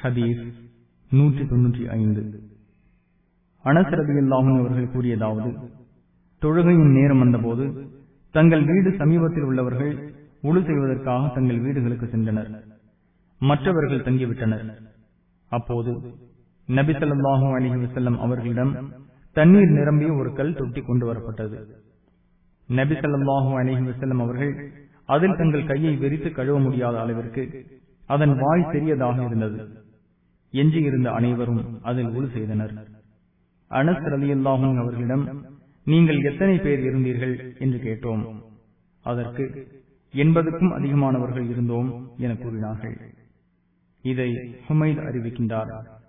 ஹதீஸ் நூற்றி தொன்னூற்றி ஐந்து அனசரதியில்லாமல் அவர்கள் கூறியதாவது தொழுகையின் நேரம் வந்தபோது தங்கள் வீடு சமீபத்தில் உள்ளவர்கள் உழு செய்வதற்காக தங்கள் வீடுகளுக்கு சென்றனர் மற்றவர்கள் தங்கிவிட்டனர் அப்போது நபி ஸல்லல்லாஹு அலைஹி வஸல்லம் அவர்களிடம் தண்ணீர் நிரம்பிய ஒரு கல் தொட்டி கொண்டு வரப்பட்டது நபி ஸல்லல்லாஹு அலைஹி வஸல்லம் அவர்கள் அதில் தங்கள் கையை விரித்து கழுவ முடியாத அளவிற்கு அதன் வாய் பெரியதாக இருந்தது எஞ்சியிருந்த அனைவரும் அதில் உள் செய்தனர் அனஸ் ரலியல்லாஹும் அவர்களிடம் நீங்கள் எத்தனை பேர் இருந்தீர்கள் என்று கேட்டோம் அதற்கு எண்பதுக்கும் அதிகமானவர்கள் இருந்தோம் என கூறினார்கள் இதை ஹுமைத் அறிவிக்கின்றார்